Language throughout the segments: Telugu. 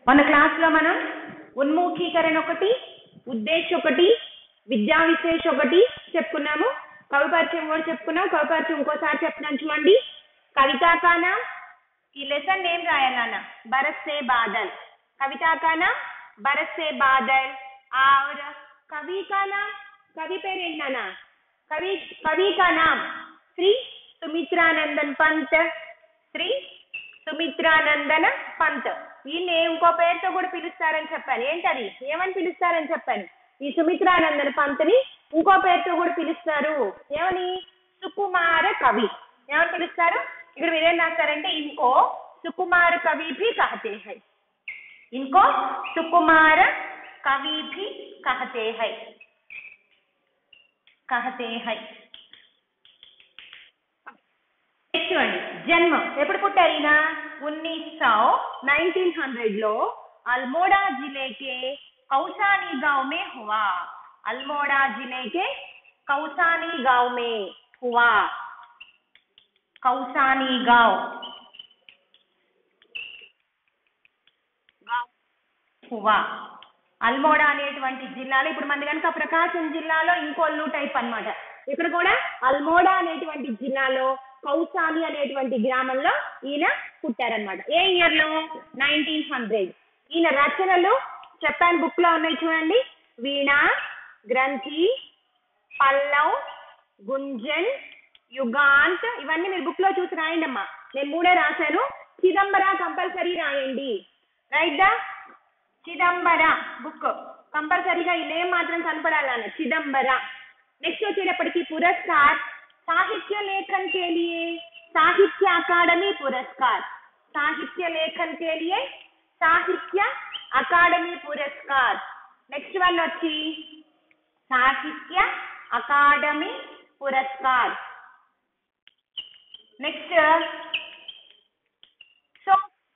మన క్లాస్లో మనం ఉన్ముఖీకరణ ఒకటి ఉద్దేశ ఒకటి విద్యా విశేష ఒకటి చెప్పుకున్నాము కవి పరిచయం కూడా చెప్పుకున్నాం కవి పరిచయం ఇంకోసారి చెప్తున్నాను చూడండి కవితా కానా ఈ లెసన్ నేమ్ రాయాలి నాన్న బరస్ సే బాదల్ కవితా కానా బరస్ సే బాదల్ और कवि का नाम कवि పేరు ఏంటి నాన్న కవి కవి का नाम శ్రీ సుమిత్రానందన్ పంత్ శ్రీ సుమిత్రానందన పంత్ ఈయన్ని ఇంకో పేరుతో కూడా పిలుస్తారని చెప్పాను ఏంటది ఏమని పిలుస్తారని చెప్పాను ఈ సుమిత్రానందన పంత్ని ఇంకో పేరుతో కూడా పిలుస్తారు ఏమని సుకుమార కవి ఏమని పిలుస్తారు ఇక్కడ మీరేం రాస్తారంటే ఇంకో సుకుమార కవి భీ కహతే హై इनको सुकुमार कवि भी कहते हैं कहते हैं చూడండి జన్మ ఎప్పుడు పుట్టారు ఈయన ఉन्नीस सौ नाइनटीन हंड्रेड లో अल्मोड़ा जिले के कौसानी गांव में हुआ अल्मोड़ा जिले के कौसानी गांव में हुआ कौसानी गांव హువా అల్మోడా అనేటువంటి జిల్లాలో ఇప్పుడు మనది కనుక ప్రకాశం జిల్లాలో ఇంకొల్లు టైప్ అన్నమాట ఇక్కడ కూడా అల్మోడా అనేటువంటి జిల్లాలో కౌసాలి అనేటువంటి గ్రామంలో ఈయన పుట్టారనమాట ఏ ఇయర్ లో నైన్టీన్ హండ్రెడ్ ఈయన రచనలు చెప్పాను బుక్ లో ఉన్నాయి చూడండి వీణ గ్రంథి పల్లవ్ గుంజన్ యుగాంత్ ఇవన్నీ మీరు బుక్ లో చూసి రాయండి అమ్మా నేను మూడే రాశాను చిదంబర కంపల్సరీ రాయండి రైట్ దా చిదంబర బుక్ కంపల్సరీగా ఈ నేమ్ మాత్రం కనపడాలన్న చిదంబర నెక్స్ట్ వచ్చేటప్పటికి పురస్కార్ సాహిత్య లేఖన్ के लिए సాహిత్య అకాడమీ పురస్కార్ సాహిత్య లేఖన్ के लिए సాహిత్య అకాడమీ పురస్కార్ నెక్స్ట్ వన్ వచ్చి సాహిత్య అకాడమీ పురస్కార్ నెక్స్ట్ సో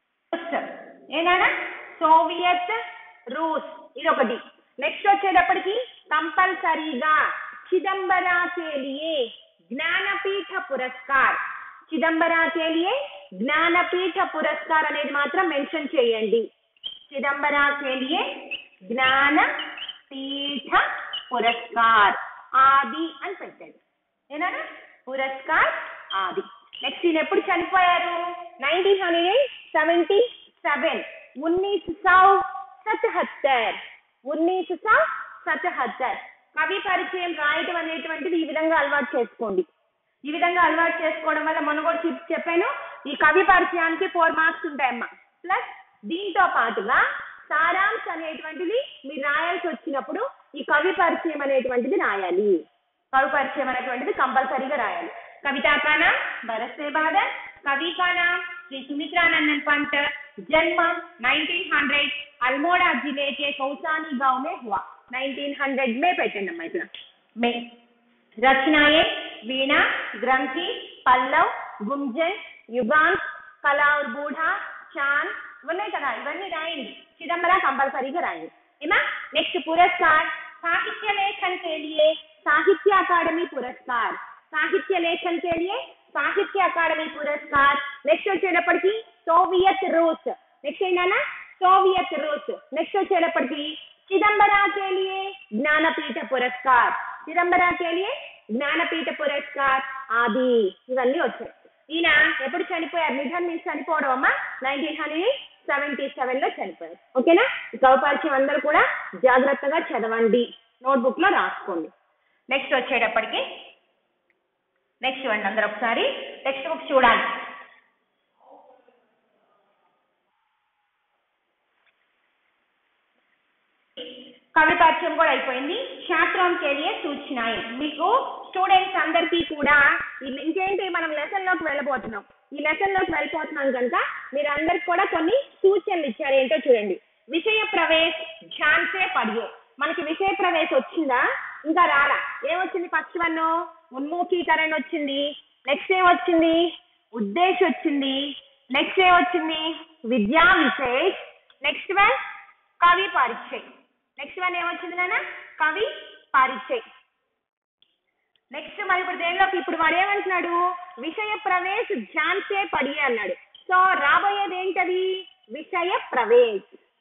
ఏనా సోవియత్ రూస్ ఇది ఒకటి నెక్స్ట్ వచ్చేటప్పటికి కంపల్సరీగా చిదంబరా కేలియే జ్ఞానపీఠ పురస్కార్ చిదంబరా కేలియే జ్ఞానపీఠ పురస్కార్ అనేది మాత్రం మెన్షన్ చేయండి చిదంబరా కేలియే జ్ఞాన పీఠ పురస్కార్ ఆది అని పెట్టండి ఏనా పురస్కార్ ఆది నెక్స్ట్ ఈయన ఎప్పుడు చనిపోయారు నైన్టీన్ హండ్రెడ్ సెవెంటీ సెవెన్ उन्नीस सौ सतहत्तर उन्नीस सौ సతహత్తర్ కవి పరిచయం రాయటం అనేటువంటిది ఈ విధంగా అలవాటు చేసుకోండి ఈ విధంగా అలవాటు చేసుకోవడం వల్ల మొన్న కూడా చెప్- చెప్పాను ఈ కవి పరిచయానికి ఫోర్ మార్క్స్ ఉంటాయమ్మా ప్లస్ దీంతో పాటుగా సారాంశ్ అనేటువంటిది మీరు రాయాల్సి వచ్చినప్పుడు ఈ కవి పరిచయం అనేటువంటిది రాయాలి కవి పరిచయం అనేటువంటిది కంపల్సరీగా రాయాలి कविता का नाम भरत से बादल कवि का नाम श्री सुमित्रानंदन पंत जन्म 1900 अल्मोड़ा जिले के कौसानी गांव में हुआ 1900 में పెట్టండి అమ్మా ఇట్లా మే రచనాయే వీణ గ్రంథి పల్లవ్ గుంజన్ యుగాన్ కళా और బూఢా చాన్ ఇవన్నీ కదా ఇవన్నీ రాయండి చిదంబర కంపల్సరీగా రాయండి ఏమా నెక్స్ట్ పురస్కార్ సాహిత్య లేఖన్ के लिए साहित्य अकादमी पुरस्कार సాహిత్య లేఖన్ के लिए సాహిత్య అకాడమీ పురస్కార్ నెక్స్ట్ వచ్చేటప్పటికి సోవియత్ రూస్ నెక్స్ట్ ఏంటన్నా సోవియత్ రూస్ నెక్స్ట్ వచ్చేటప్పటికి చిదంబరా के लिए జ్ఞానపీఠ పురస్కార్ చిదంబరా के लिए జ్ఞానపీఠ పురస్కార్ ఆది ఇవన్నీ వచ్చాయి ఈయన ఎప్పుడు చనిపోయారు నిధన్ మీన్స్ చనిపోవడం అమ్మా నైన్టీన్ హండ్రెడ్ సెవెంటీ సెవెన్ లో చనిపోయారు ఓకేనా ఈ కవపరిచయం అందరూ కూడా జాగ్రత్తగా చదవండి నోట్బుక్ లో రాసుకోండి నెక్స్ట్ వచ్చేటప్పటికి నెక్స్ట్ ఇవ్వండి అందరు ఒకసారి టెక్స్ట్ బుక్ చూడాలి కవి పరిచయం కూడా అయిపోయింది శాస్త్రం కేలియే సూచనాయి మీకు స్టూడెంట్స్ అందరికీ కూడా ఇ- ఇంకేంటి మనం లెసన్ లోకి వెళ్ళబోతున్నాం ఈ లెసన్ లోకి వెళ్ళిపోతున్నాం కనుక మీరు అందరికి కూడా కొన్ని సూచనలు ఇచ్చారు ఏంటో చూడండి విషయ ప్రవేశ్ ఝాన్సే పడియే మనకి విషయ ప్రవేశ్ వచ్చిందా ఇంకా రాలా ఏమొచ్చింది ఫస్ట్ వన్ ఉన్ముఖీకరణ వచ్చింది నెక్స్ట్ ఏం వచ్చింది ఉద్దేశ్ వచ్చింది నెక్స్ట్ ఏం వచ్చింది విద్యా విశేష్ నెక్స్ట్ వన్ కవి పరిచయ్ నెక్స్ట్ వన్ ఏమొచ్చింది నాన్న కవి పరిచయ్ నెక్స్ట్ మరి ఇప్పుడు దేనిలోకి ఇప్పుడు వాడు ఏమంటున్నాడు విషయ ప్రవేశ్ ఝాన్సే పడియే అన్నాడు సో రాబోయేది ఏంటది విషయ ప్రవేశ్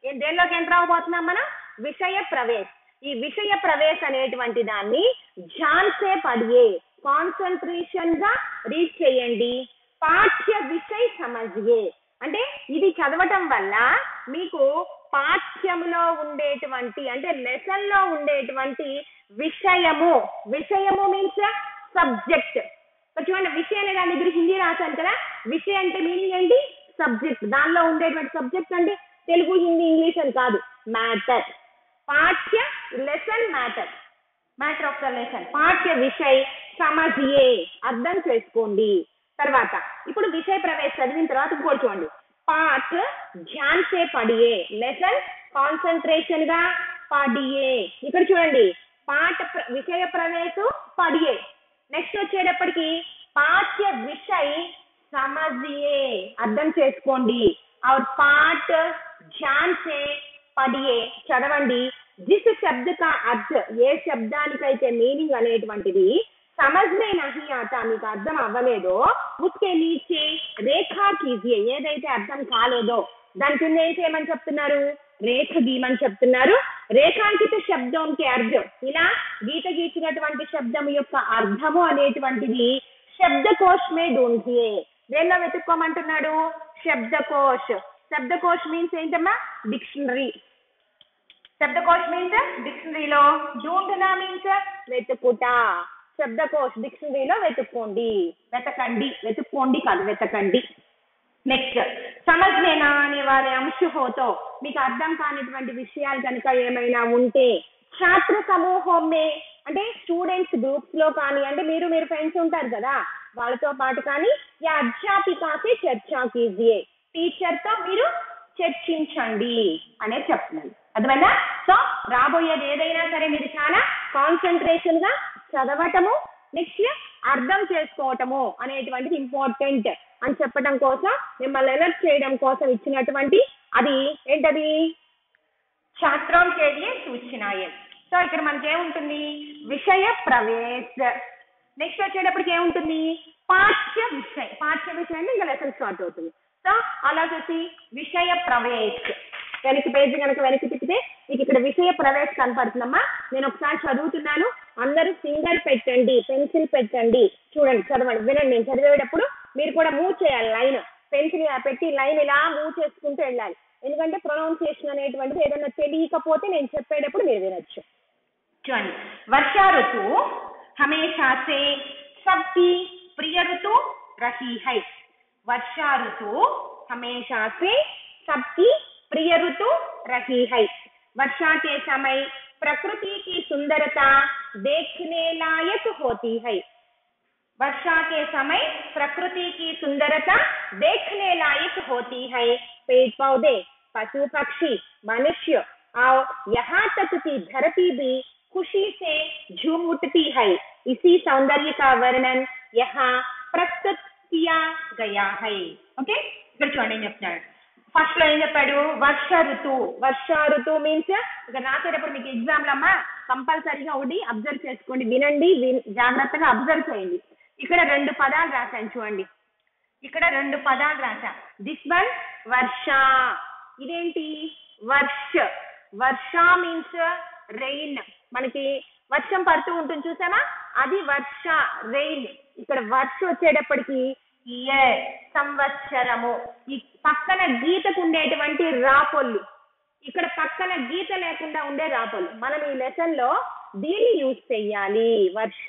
ఏ- దేనిలోకి ఎంటర్ అవ్వబోతున్నాం మనం విషయ ప్రవేశ్ ఈ విషయ ప్రవేశ్ అనేటువంటి దాన్ని ఝాన్సే పడియే కాన్సన్ట్రేషన్ గా రీడ్ చేయండి పాఠ్య విషయ సమజ్యే అంటే ఇది చదవటం వల్ల మీకు పాఠ్యములో ఉండేటువంటి అంటే లెసన్ లో ఉండేటువంటి విషయము విషయము మీన్స్ సబ్జెక్ట్ చూడండి విషయం అనే దాని దగ్గర హిందీ రాశాను కదా విషయం అంటే మీనింగ్ ఏంటి సబ్జెక్ట్ దానిలో ఉండేటువంటి సబ్జెక్ట్ అంటే తెలుగు హిందీ ఇంగ్లీష్ అని కాదు మ్యాటర్ పాఠ్య lesson matter matter of the lesson పాఠ్య విషయ్ సమజియే అర్థం చేసుకోండి తర్వాత ఇప్పుడు విషయ ప్రవేశ చదివిన తర్వాత ఇంకోటి చూడండి పాఠ్ ధ్యాన్ సే పడియే లెసన్ కాన్సన్ట్రేషన్ గా పడియే ఇక్కడ చూడండి పాఠ ప్ర- విషయ ప్రవేశ పడియే నెక్స్ట్ వచ్చేటప్పటికి పాఠ్య విషయ్ సమజియే అర్థం చేసుకోండి और पाठ ध्यान से పడియే చదవండి జిస్ శబ్ద కా అర్థ ఏ శబ్దానికైతే మీనింగ్ అనేటువంటిది సమజ్ మే నహి ఆతా మీకు అర్థం అవ్వలేదో ఉస్కే నీచే రేఖా కీజియే ఏదైతే అర్థం కాలేదో దాని కింద ఏం చేయమని చెప్తున్నారు రేఖ గీయమని చెప్తున్నారు రేఖాంకిత శబ్దంకి అర్థం ఇలా గీత గీచినటువంటి శబ్దం యొక్క అర్థము అనేటువంటిది శబ్దకోశ్ మే ఢూంఢియే దేనిలో వెతుక్కోమంటున్నాడు శబ్దకోశ్ శబ్దకోశ్ మీన్స్ ఏంటమ్మా డిక్షనరీ శబ్దకోశ్ మీన్స్ డిక్షనరీలో ఢూంఢనా మీన్స్ వెతుకుట శబ్దకోశ్ డిక్షనరీలో వెతుక్కోండి వెతకండి వెతుక్కోండి కాదు వెతకండి నెక్స్ట్ సమజ్నేనా అనే వారి అంశ హోతో మీకు అర్థం కానిటువంటి విషయాలు కనుక ఏమైనా ఉంటే ఛాత్ర సమూహం మే అంటే స్టూడెంట్స్ గ్రూప్స్ లో కానీ అంటే మీరు మీరు ఫ్రెండ్స్ ఉంటారు కదా వాళ్ళతో పాటు కానీ యా అధ్యాపికాసే చర్చా కీజియే టీచర్ తో మీరు చర్చించండి అనేది చెప్తున్నాను అర్థమైందా సో రాబోయేది ఏదైనా సరే మీరు చాలా కాన్సన్ట్రేషన్ గా చదవటము నెక్స్ట్ అర్థం చేసుకోవటము అనేటువంటిది ఇంపార్టెంట్ అని చెప్పడం కోసం మిమ్మల్ని అలర్ట్ చేయడం కోసం ఇచ్చినటువంటి అది ఏంటది శాస్త్రం కేలియే సూచనాయే సో ఇక్కడ మనకి ఏముంటుంది విషయ ప్రవేశ నెక్స్ట్ వచ్చేటప్పటికి ఏముంటుంది పాఠ్య విషయ పాఠ్య విషయం అంటే ఇంకా లెసన్ స్టార్ట్ అవుతుంది సో అలా చూసి విషయ ప్రవేశ్ వెనక్కి పేజీ కనుక వెనక్కి తిప్పితే మీకు ఇక్కడ విషయ ప్రవేశ్ కనపడుతుందమ్మా నేను ఒకసారి చదువుతున్నాను అందరూ ఫింగర్ పెట్టండి పెన్సిల్ పెట్టండి చూడండి చదవండి వినండి నేను చదివేటప్పుడు మీరు కూడా మూవ్ చేయాలి లైన్ పెన్సిల్ పెట్టి లైన్ ఇలా మూవ్ చేసుకుంటూ వెళ్ళాలి ఎందుకంటే ప్రొనౌన్సియేషన్ అనేటువంటిది ఏదైనా తెలియకపోతే నేను చెప్పేటప్పుడు మీరు వినొచ్చు చూడండి వర్షా ఋతువు హమేషా సే సబ్కి ప్రియ ఋతు రహీ హై वर्षा ऋतु हमेशा से सबकी प्रिय ऋतु रही है वर्षा के समय प्रकृति की सुंदरता देखने लायक होती है वर्षा के समय प्रकृति की सुंदरता देखने लायक होती है पेड़ पौधे पशु पक्षी मनुष्य और यहाँ तक कि धरती भी खुशी से झूम उठती है इसी सौंदर्य का वर्णन यहाँ प्रस्तुत किया गया है ఓకే ఇక్కడ చూడండి ఏం చెప్తున్నాడు ఫస్ట్ లో ఏం చెప్పాడు వర్ష ఋతువు వర్ష ఋతువు మీన్స్ ఇక్కడ రాసేటప్పుడు మీకు ఎగ్జామ్ లమ్మా కంపల్సరీగా ఒకటి అబ్జర్వ్ చేసుకోండి వినండి విన్- జాగ్రత్తగా అబ్జర్వ్ చేయండి ఇక్కడ రెండు పదాలు రాశాను చూడండి ఇక్కడ రెండు పదాలు రాశా దిస్ వన్ వర్ష ఇదేంటి వర్ష వర్ష మీన్స్ రెయిన్ మనకి వర్షం పడుతూ ఉంటుంది చూసామా అది వర్ష రెయిన్ ఇక్కడ వర్ష వచ్చేటప్పటికి ఇయర్ సంవత్సరము ఈ పక్కన గీతకు ఉండేటువంటి రాపొల్లు ఇక్కడ పక్కన గీత లేకుండా ఉండే రాపొల్లు మనం ఈ లెసన్ లో దీన్ని యూజ్ చెయ్యాలి Varsha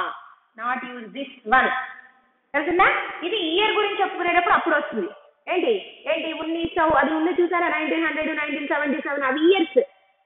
not use this one తెలిసిందా ఇది ఇయర్ గురించి చెప్పుకునేటప్పుడు అప్పుడు వస్తుంది ఏంటి ఏంటి ఉన్నీస్ అది ఉంది చూసారా nineteen hundred nineteen seventy seven అవి ఇయర్స్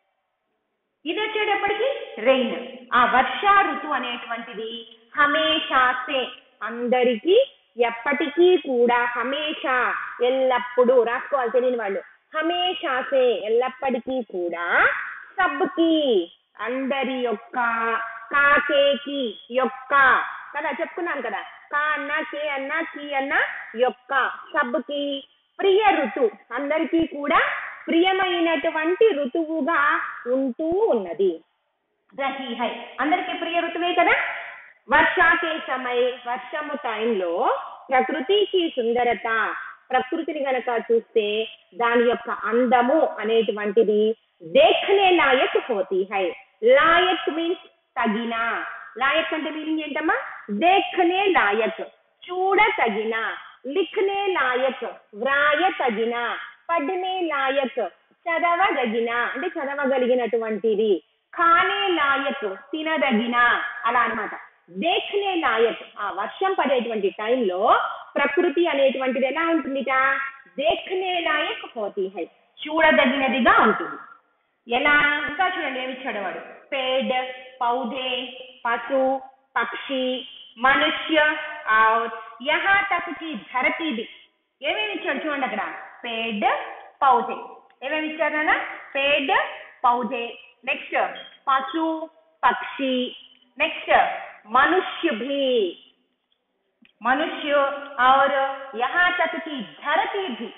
ఇది వచ్చేటప్పటికి రెయిన్ ఆ వర్ష ఋతు అనేటువంటిది హమేషాసే అందరికీ ఎప్పటికీ కూడా హమేషా ఎల్లప్పుడూ రాసుకోవాలి తెలియని వాళ్ళు హమేషాసే ఎల్లప్పటికీ కూడా సబ్కి అందరి యొక్క కాకేకి యొక్క కదా చెప్పుకున్నాను కదా కా అన్న కే అన్న కి అన్న యొక్క సబ్కి ప్రియ ఋతు అందరికీ కూడా ప్రియమైనటువంటి ఋతువుగా ఉంటూ ఉన్నది రహీ హై అందరికి ప్రియ ఋతువే కదా వర్షాకే సమయ వర్షము టైంలో ప్రకృతికి సుందరత ప్రకృతిని గనక చూస్తే దాని యొక్క అందము అనేటువంటిది దేఖనే లాయక్ హోతి హై లాయక్ మీన్స్ తగిన లాయక్ అంటే మీనింగ్ ఏంటమ్మా దేఖనే లాయక్ చూడ తగిన లిఖనే లాయక్ వ్రాయ తగిన పడ్నే లాయక్ చదవదగిన అంటే చదవగలిగినటువంటిది ఖానే లాయక్ తినదగిన అలా అన్నమాట దేఖనే లాయక్ ఆ వర్షం పడేటువంటి టైంలో ప్రకృతి అనేటువంటిది ఎలా ఉంటుందిట దేఖనే లాయక్ హోతి హై చూడదగినదిగా ఉంటుంది ఎలా ఇంకా చూడండి ఏమి ఇచ్చాడు వాడు పేడ్ పౌధే పశు పక్షి మనుష్య और यहाँ तक की धरती भी ఏమేమి ఇచ్చాడు చూడండి అక్కడ పేడ్ పౌధే ఏమేమి ఇచ్చారు నాన్న పేడ్ పౌధే నెక్స్ట్ పశు పక్షి నెక్స్ట్ మనుష్య भी మనుష్య और यहाँ तक की धरती भी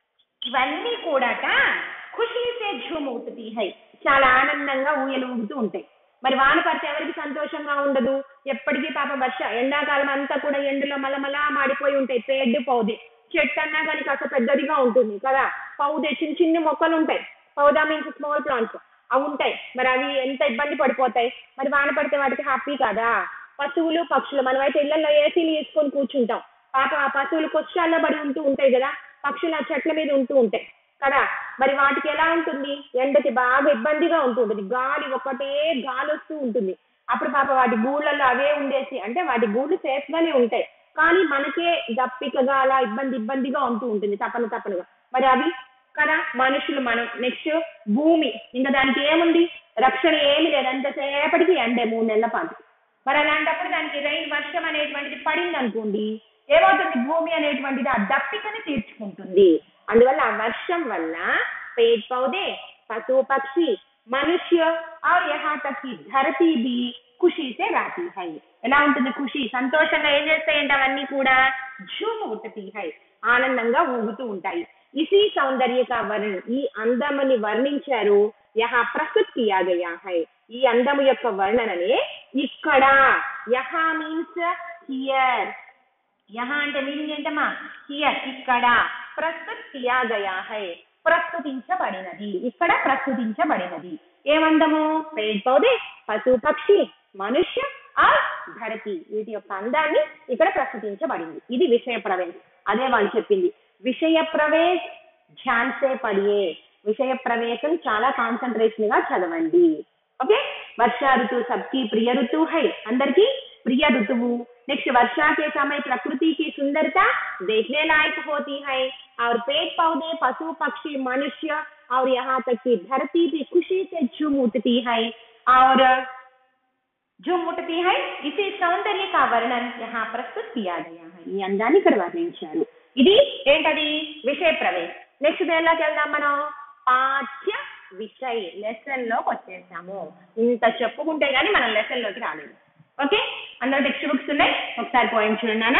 ఇవన్నీ కూడాట ఖుషీసే ఝుమూతుతి హై చాలా ఆనందంగా ఊయలు ఊగుతూ ఉంటాయి మరి వాన పడితే ఎవరికి సంతోషంగా ఉండదు ఎప్పటికీ పాప వర్ష ఎండాకాలం అంతా కూడా ఎండలో మలమలా మాడిపోయి ఉంటాయి పేడ్డు పౌదే చెట్టు అన్నా కానీ కాస్త పెద్దదిగా ఉంటుంది కదా పౌదే చిన్న చిన్న మొక్కలు ఉంటాయి పౌదా మీన్స్ స్మాల్ ప్లాంట్స్ అవి ఉంటాయి మరి అవి ఎంత ఇబ్బంది పడిపోతాయి మరి వాన పడితే వాటికి హ్యాపీ కదా పశువులు పక్షులు మనమైతే ఇళ్లలో ఏసీలు వేసుకొని కూర్చుంటాం పాప ఆ పశువులు కొచ్చాల్లో పడి ఉంటూ ఉంటాయి కదా పక్షులు ఆ చెట్ల మీద ఉంటూ ఉంటాయి కదా మరి వాటికి ఎలా ఉంటుంది ఎండకి బాగా ఇబ్బందిగా ఉంటుంటుంది గాలి ఒకటే గాలి వస్తూ ఉంటుంది అప్పుడు పాప వాటి గూళ్ళల్లో అవే ఉండేసి అంటే వాటి గూళ్ళు సేఫ్ గానే ఉంటాయి కానీ మనకే దప్పికగా అలా ఇబ్బంది ఇబ్బందిగా ఉంటూ ఉంటుంది తప్పన తప్పనుగా మరి అవి కదా మనుషులు మనం నెక్స్ట్ భూమి ఇంకా దానికి ఏముంది రక్షణ ఏమి లేదు అంతసేపటికి ఎండే మూడు నెలల పాటు మరి అలాంటప్పుడు దానికి రైన్ వర్షం అనేటువంటిది పడింది అనుకోండి ఏమవుతుంది భూమి అనేటువంటిది ఆ దప్పికని తీర్చుకుంటుంది అందువల్ల ఆ వర్షం వల్ల పేడ్ పౌదే పశు పక్షి మనుష్య और यहाँ तक की धरती भी ఖుషీ సే రాతి హై ఎలా ఉంటుంది ఖుషి సంతోషంగా ఏం చేస్తాయంటే అవన్నీ కూడా ఝూమ్ ఉట్టతి హై ఆనందంగా ఊగుతూ ఉంటాయి ఇసి సౌందర్య కా వర్ణ ఈ అందముని వర్ణించారు యహా ప్రస్తుత్ కియా గయా హై ఈ అందము యొక్క వర్ణననే ఇక్కడ యహా మీన్స్ హియర్ యహా అంటే మీనింగ్ ఏంటమ్మా హియర్ ఇక్కడ ప్రస్తుత్ కియా గయా హై ప్రస్తుతించబడినది ఇక్కడ ప్రస్తుతించబడినది ఏమందము పేడ్ పౌదే పశు పక్షి మనుష్య ఆ ధరతి వీటి యొక్క అందాన్ని ఇక్కడ ప్రస్తుతించబడింది ఇది విషయ ప్రవేశ్ అదే వాళ్ళు చెప్పింది విషయ ప్రవేశ్ ఝాన్సే పడియే విషయ ప్రవేశం చాలా కాన్సన్ట్రేషన్ గా చదవండి ఓకే వర్షా ఋతు సబ్కి ప్రియ ఋతు హై అందరికి प्रिय ऋतु नेक्स्ट वर्षा के समय प्रकृति की सुंदरता देखने लायक होती है और पेड़ पौधे पशु पक्षी मनुष्य और यहाँ तक की धरती भी खुशी से झूम उठती है और झूम उठती है इसी सौंदर्य का वर्णन यहाँ प्रस्तुत किया गया है ఈ అందాన్ని ఇక్కడ వర్ణించారు ఇది ఏంటది విషయ ప్రవేశ్ నెక్స్ట్ దేనిలోకి వెళ్దాం మనం పాఠ్య విషయ్ లెసన్ లోకి వచ్చేసాము ఇంత చెప్పుకుంటే గానీ మనం లెసన్ లోకి రాలేదు ఓకే అందరూ టెక్స్ట్ బుక్స్ ఉన్నాయి ఒకసారి పోయిం చూడండి నాన్న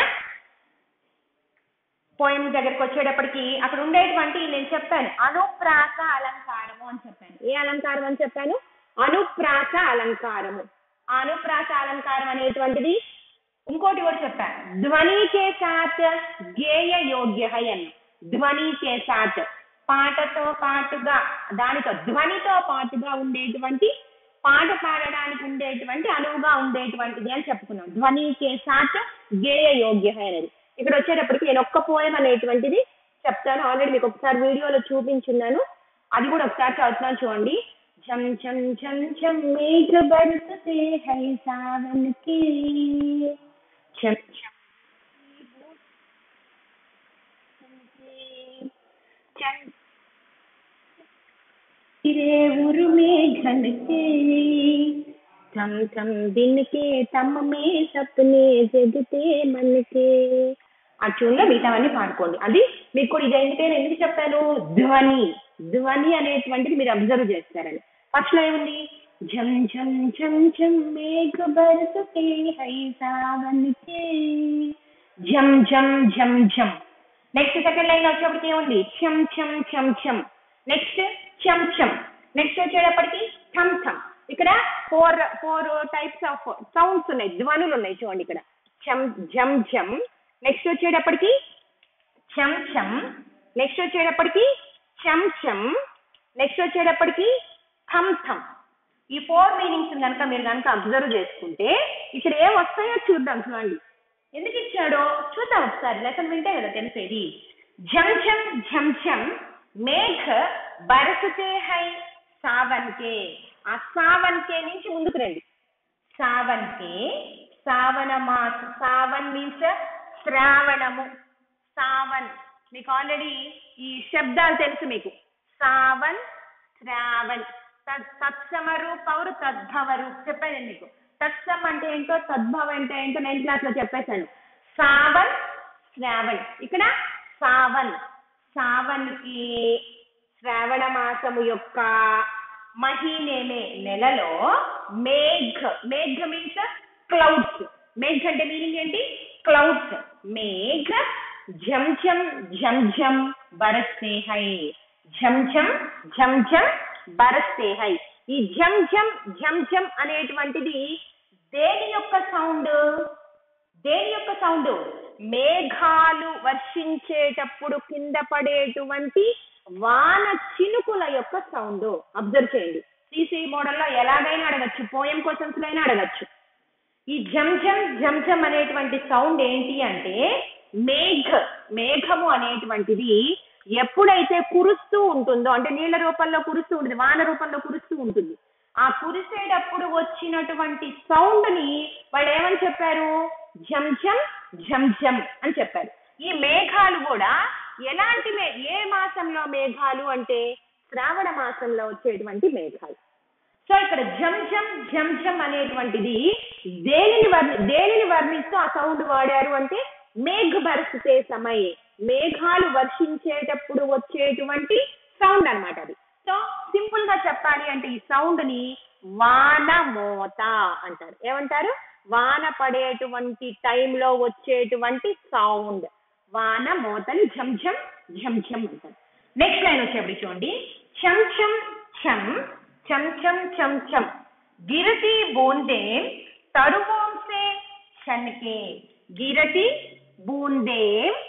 పోయిం దగ్గరికి వచ్చేటప్పటికి అక్కడ ఉండేటువంటి నేను చెప్పాను అనుప్రాస అలంకారము అని చెప్పాను ఏ అలంకారం అని చెప్పాను అనుప్రాస అలంకారము ఆ అనుప్రాస అలంకారం అనేటువంటిది ఇంకోటి కూడా చెప్పాను ధ్వని కే సాత్ గేయ యోగ్య అని ధ్వని కే సాత్ పాటతో పాటుగా దానితో ధ్వనితో పాటుగా ఉండేటువంటి పాట పాడడానికి ఉండేటువంటి అనువుగా ఉండేటువంటిది అని చెప్పుకున్నాం ధ్వని కే సాత్ గేయ యోగ్య అనేది ఇక్కడ వచ్చేటప్పటికి నేను ఒక్క పోయం అనేటువంటిది చెప్తాను ఆల్రెడీ మీకు ఒకసారి వీడియోలో చూపించున్నాను అది కూడా ఒకసారి చదువుతున్నాను చూడండి झम झम झम झम मेघ बरसते हैं सावन के झम झम चंद गिरे उर्मे घन के थम थम दिन के तम में सपने जगते मन के ఆ ట్యూన్లో మిగతావన్నీ పాడుకోండి అది మీకు కూడా ఇది ఎందుకని ఎందుకు చెప్పాను ధ్వని ధ్వని అనేటువంటిది మీరు అబ్జర్వ్ చేస్తారని ఫస్ట్ లో ఏముంది झम झम झम झम मेघ बरसते है सावन के झम झम झम झम నెక్స్ట్ సెకండ్ లైన్ వచ్చేప్పటికి ఏముంది ఛమ్ ఛమ్ ఛమ్ ఛమ్ నెక్స్ట్ చమ్ చమ్ నెక్స్ట్ వచ్చేటప్పటికి థమ్ థమ్ ఇక్కడ four four types of sounds ఉన్నాయి ధ్వనులు ఉన్నాయి చూడండి ఇక్కడ చమ్ జమ్ జమ్ నెక్స్ట్ వచ్చేటప్పటికి చం చం నెక్స్ట్ వచ్చేటప్పటికి చం చం నెక్స్ట్ వచ్చేటప్పటికి థమ్ థమ్ ఈ ఫోర్ మీనింగ్స్ కనుక మీరు కనుక అబ్జర్వ్ చేసుకుంటే ఇక్కడ ఏం వస్తాయో చూద్దాం చూడండి ఎందుకు ఇచ్చాడో చూద్దాం ఒకసారి లెసన్ వింటే కదా తెలిసేది झम झम झम झम మేఘ బరసతే హై సావన్ కే ఆ సావన్ కే నుంచి ముందుకు రండి సావన్ కే సావన మాస సావన్ మీన్స్ శ్రావణము సావన్ మీకు ఆల్రెడీ ఈ శబ్దాలు తెలుసు మీకు సావన్ శ్రావణ్ తత్ తత్సమరు పౌరు తద్భవరు చెప్పాను మీకు తత్సం అంటే ఏంటో తద్భవ అంటే ఏంటో నైన్త్ క్లాస్ లో చెప్పేశాను సావన్ శ్రావణ్ ఇక్కడ సావన్ సావన్ కి శ్రావణ మాసము యొక్క మహీనేమే నెలలో మేఘ మేఘ మీన్స్ క్లౌడ్స్ మేఘ అంటే మీనింగ్ ఏంటి క్లౌడ్స్ మేఘ ఝం ఝం ఝం ఝం బరస్తే హై ఝం ఝం ఝం ఝం బరస్తే హై ఈ ఝం ఝం ఝం ఝం అనేటువంటిది దేని యొక్క సౌండ్ దేని యొక్క సౌండ్ మేఘాలు వర్షించేటప్పుడు కింద పడేటువంటి వాన చినుకుల యొక్క సౌండ్ అబ్జర్వ్ చేయండి సిసి మోడల్లో ఎలాగైనా అడగచ్చు పోయం క్వశ్చన్స్ అయినా అడగచ్చు ఈ జం జం జం జం అనేటువంటి సౌండ్ ఏంటి అంటే మేఘ మేఘము అనేటువంటిది ఎప్పుడైతే కురుస్తూ ఉంటుందో అంటే నీళ్ళ రూపంలో కురుస్తూ ఉంటుంది వాన రూపంలో కురుస్తూ ఉంటుంది ఆ కురిసేటప్పుడు వచ్చినటువంటి సౌండ్ ని వాళ్ళు ఏమని చెప్పారు జం జం జం జం అని చెప్పారు ఈ మేఘాలు కూడా ఎలాంటి మే ఏ మాసంలో మేఘాలు అంటే శ్రావణ మాసంలో వచ్చేటువంటి మేఘాలు సో ఇక్కడ జం జం జం జం అనేటువంటిది దేనిని వర్ణి దేనిని వర్ణిస్తూ ఆ సౌండ్ వాడారు అంటే మేఘ బరసితే సమయే మేఘాలు వర్షించేటప్పుడు వచ్చేటువంటి సౌండ్ అన్నమాట అది సో సింపుల్ గా చెప్పాలి అంటే ఈ సౌండ్ ని వాన మోత అంటారు ఏమంటారు వాన పడేటువంటి టైంలో వచ్చేటువంటి సౌండ్ వాన మోతని ఝం ఝం ఝం ఝం అంటారు నెక్స్ట్ లైన్ వచ్చేప్పుడు చూడండి ఛం ఛం ఛం ఛం ఛం ఛం ఛం గిరటి బూందే తరువోం సే ఛన్కే గిరటి బూందే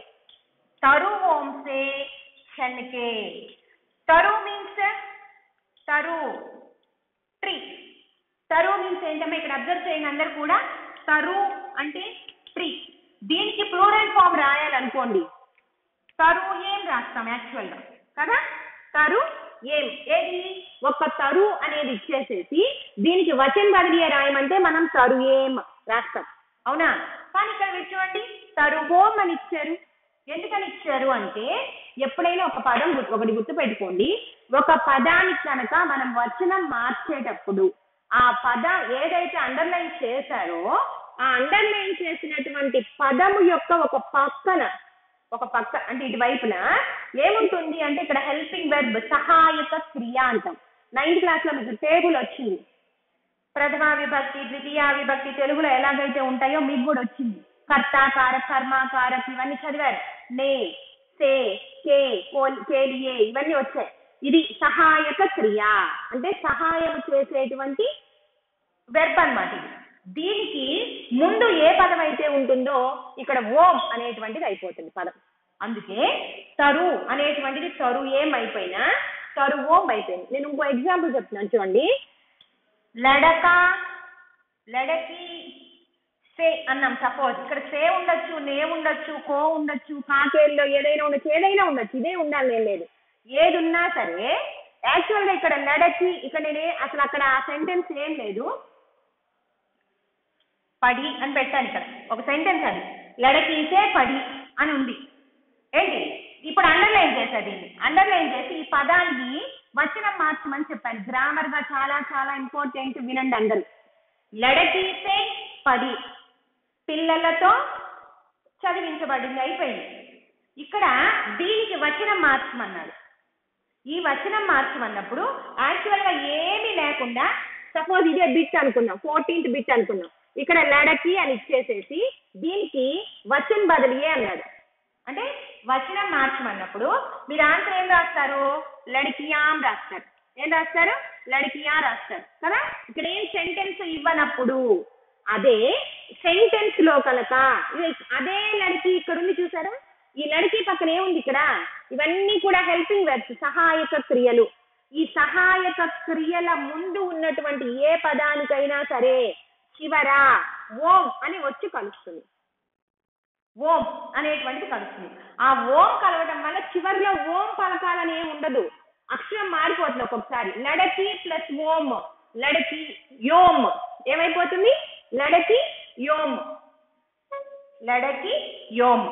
తరువోం సే ఛన్కే తరు మీన్స్ తరు ట్రీ తరు మీన్స్ ఏంటమ్మా ఇక్కడ అబ్జర్వ్ చేయండి అందరు కూడా తరు అంటే ట్రీ దీనికి ప్లూరల్ ఫామ్ రాయాలనుకోండి తరు ఏం రాస్తాం యాక్చువల్ గా కదా తరు ఏం ఏది ఒక తరు అనేది ఇచ్చేసేసి దీనికి వచన్ బదిలీ రాయమంటే మనం తరు ఏం రాస్తాం అవునా కానీ ఇక్కడ మీరు చూడండి తరుగోం అని ఇచ్చారు ఎందుకని ఇచ్చారు అంటే ఎప్పుడైనా ఒక పదం గుర్తు ఒకటి గుర్తు పెట్టుకోండి ఒక పదానికి కనుక మనం వచనం మార్చేటప్పుడు ఆ పద ఏదైతే అండర్లైన్ చేశారో ఆ అండర్లైన్ చేసినటువంటి పదము యొక్క ఒక పక్కన ఒక పక్క అంటే ఇటువైపున ఏముంటుంది అంటే ఇక్కడ హెల్పింగ్ వెర్బ్ సహాయక క్రియ అంటాం నైన్త్ క్లాస్ లో మీకు టేబుల్ వచ్చింది ప్రథమ విభక్తి ద్వితీయ విభక్తి తెలుగులో ఎలాగైతే ఉంటాయో మీకు కూడా వచ్చింది కర్త కారక కర్మ కారక ఇవన్నీ చదివారు నే సే కే కోల్ కేలియే ఇవన్నీ వచ్చాయి ఇది సహాయక క్రియ అంటే సహాయం చేసేటువంటి వెర్బ్ అన్నమాట ఇది దీనికి ముందు ఏ పదం అయితే ఉంటుందో ఇక్కడ ఓం అనేటువంటిది అయిపోతుంది పదం అందుకే తరు అనేటువంటిది తరు ఏం అయిపోయినా తరు ఓం అయిపోయింది నేను ఇంకో ఎగ్జాంపుల్ చెప్తున్నాను చూడండి లడక లడకి సే అన్నాం సపోజ్ ఇక్కడ సే ఉండొచ్చు నే ఉండొచ్చు కో ఉండొచ్చు కాకేల్లో ఏదైనా ఉండొచ్చు ఏదైనా ఉండొచ్చు ఇదే ఉండాలి నేను లేదు ఏది ఉన్నా సరే యాక్చువల్ గా ఇక్కడ లడకి ఇక్కడ నేనే అసలు అక్కడ ఆ సెంటెన్స్ ఏం లేదు పడి అని పెట్టాను ఇక్కడ ఒక సెంటెన్స్ అది లడకీసే పడి అని ఉంది ఏంటి ఇప్పుడు అండర్లైన్ చేశా దీన్ని అండర్లైన్ చేసి ఈ పదాన్ని వచనం మార్చమని చెప్పాను గ్రామర్ గా చాలా చాలా ఇంపార్టెంట్ వినండి అందరూ లడకీసే పడి పిల్లలతో చదివించబడింది అయిపోయింది ఇక్కడ దీనికి వచనం మార్చమన్నాడు ఈ వచనం మార్చమన్నప్పుడు యాక్చువల్ గా ఏమీ లేకుండా సపోజ్ ఇదే బిట్ అనుకున్నాం ఫోర్టీన్త్ బిట్ అనుకున్నాం ఇక్కడ లడకి అని ఇచ్చేసేసి దీనికి వచన్ బదిలీయే అన్నాడు అంటే వచనం మార్చమన్నప్పుడు మీరు ఆన్సర్ ఏం రాస్తారు లడికియాం రాస్తారు ఏం రాస్తారు లడికియా రాస్తారు కదా ఇక్కడ ఏం సెంటెన్స్ ఇవ్వనప్పుడు అదే సెంటెన్స్ లో కనుక ఇది అదే లడికి ఇక్కడ ఉంది చూసారా ఈ లడికి పక్కన ఏముంది ఇక్కడ ఇవన్నీ కూడా హెల్పింగ్ వెర్బ్స్ సహాయక క్రియలు ఈ సహాయక క్రియల ముందు ఉన్నటువంటి ఏ పదానికైనా సరే చివర ఓం అని వచ్చి కలుస్తుంది ఓం అనేటువంటిది కలుస్తుంది ఆ ఓం కలవడం వల్ల చివరిలో ఓం పలకాలని ఏం ఉండదు అక్షరం మారిపోతుంది ఒక్కొక్కసారి లడకి ప్లస్ ఓం లడకి యోమ్ ఏమైపోతుంది లడకి యోమ్ లడకి యోమ్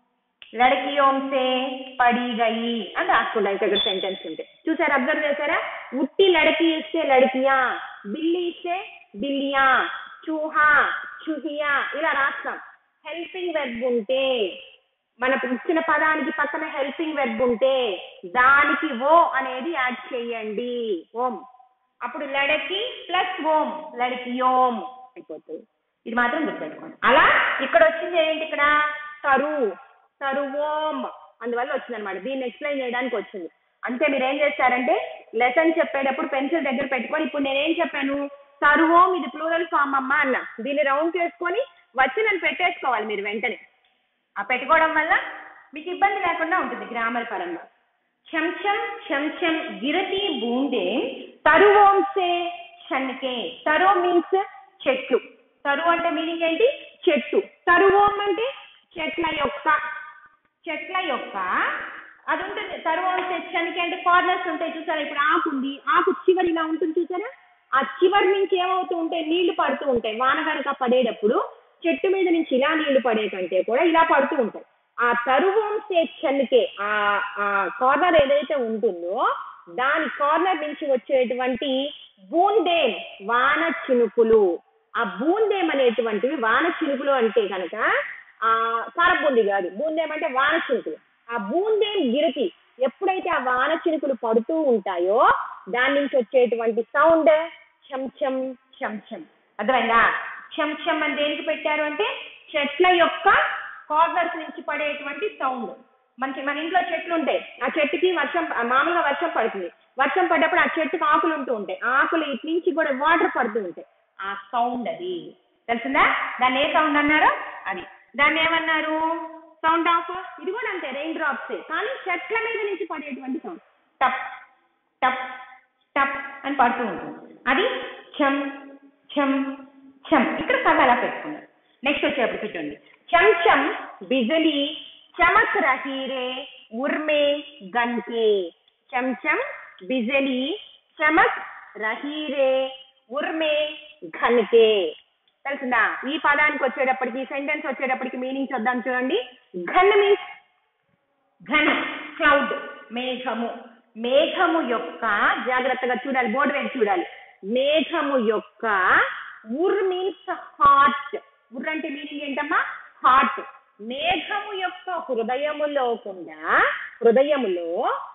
లడకి యోమ్ సే పడి గయి అని రాసుకుంటా ఇక్కడ సెంటెన్స్ ఉంటే చూసారా అబ్జర్వ్ చేశారా ఉట్టి లడకి ఇస్తే లడికియా బిల్లి ఇస్తే బిల్లియా చూహా చుహియా ఇలా రాస్తాం హెల్పింగ్ వెర్బ్ ఉంటే మన ఇచ్చిన పదానికి పక్కన హెల్పింగ్ వెర్బ్ ఉంటే దానికి ఓ అనేది యాడ్ చేయండి ఓం అప్పుడు లడకి ప్లస్ ఓం లడకి ఓం అయిపోతుంది ఇది మాత్రం గుర్తుపెట్టుకోండి అలా ఇక్కడ వచ్చింది ఏంటి ఇక్కడ తరు తరువోం అందువల్ల వచ్చింది అనమాట దీన్ని ఎక్స్ప్లెయిన్ చేయడానికి వచ్చింది అంతే మీరు ఏం చేస్తారంటే లెసన్ చెప్పేటప్పుడు పెన్సిల్ దగ్గర పెట్టుకొని ఇప్పుడు నేనేం చెప్పాను తరువోం ఇది ప్లూరల్ ఫామ్ అమ్మ అన్న దీన్ని రౌండ్ చేసుకొని వచ్చి నన్ను పెట్టేసుకోవాలి మీరు వెంటనే ఆ పెట్టుకోవడం వల్ల మీకు ఇబ్బంది లేకుండా ఉంటుంది గ్రామర్ పరంగా చెంచం చెంచం గిరతి బూందే తరువోంసే షన్కే తరో మీన్స్ చెట్లు తరు అంటే మీనింగ్ ఏంటి చెట్టు తరువోం అంటే చెట్ల యొక్క చెట్ల యొక్క అది ఉంటుంది తరువం సెక్షన్కి అంటే కార్నర్స్ ఉంటాయి చూసారా ఇప్పుడు ఆకు ఉంది ఆకు చివరి ఇలా ఉంటుంది చూసారా ఆ చివరి నుంచి ఏమవుతూ ఉంటాయి నీళ్లు పడుతూ ఉంటాయి వాన కనుక పడేటప్పుడు చెట్టు మీద నుంచి ఇలా నీళ్లు పడే కంటే కూడా ఇలా పడుతూ ఉంటాయి ఆ తరువం సెక్షన్కే ఆ ఆ కార్నర్ ఏదైతే ఉంటుందో దాని కార్నర్ నుంచి వచ్చేటువంటి బూందేం వాన చినుకులు ఆ బూందేం అనేటువంటివి వాన చినుకులు అంటే కనుక ఆ కారబూంది కాదు బూందేం అంటే వాన చినుకులు ఆ బూందేం గిరతి ఎప్పుడైతే ఆ వాన చినుకులు పడుతూ ఉంటాయో దాని నుంచి వచ్చేటువంటి సౌండ్ చెంచం చెంచం అర్థమైందా చెంచం అని దేనికి పెట్టారు అంటే చెట్ల యొక్క కార్నర్స్ నుంచి పడేటువంటి సౌండ్ మనకి మన ఇంట్లో చెట్లు ఉంటాయి ఆ చెట్టుకి వర్షం మామూలుగా వర్షం పడుతుంది వర్షం పడ్డప్పుడు ఆ చెట్టుకి ఆకులు ఉంటూ ఉంటాయి ఆకులు ఇటు నుంచి కూడా వాటర్ పడుతూ ఉంటాయి ఆ సౌండ్ అది తెలిసిందా దాన్ని ఏ సౌండ్ అన్నారు అది దాన్ని ఏమన్నారు సౌండ్ ఆఫ్ ఇది కూడా అంతే రెయిన్ డ్రాప్స్ కానీ చెట్ల మీద నుంచి పడేటువంటి సౌండ్ టప్ టప్ టప్ అని పడుతూ ఉంటుంది అది చం చం చం ఇక్కడ సగ అలా పెట్టుకున్నారు నెక్స్ట్ వచ్చేటప్పుడు పెట్టండి చం చం బిజలి చమక్ రహీరే ఉర్మే గన్కే చం చం బిజలి చమక్ రహీరే ఉర్మే ఘన్కే తెలిసిందా ఈ పదానికి వచ్చేటప్పటికి సెంటెన్స్ వచ్చేటప్పటికి మీనింగ్ చూద్దాం చూడండి ఘన్ మీన్స్ ఘన్ క్లౌడ్ మేఘము మేఘము యొక్క జాగ్రత్తగా చూడాలి బోర్డు వైపు చూడాలి మేఘము యొక్క ఉర్ మీన్స్ హార్ట్ ఉర్ అంటే మీనింగ్ ఏంటమ్మా హార్ట్ మేఘము యొక్క హృదయములో కూడా హృదయములో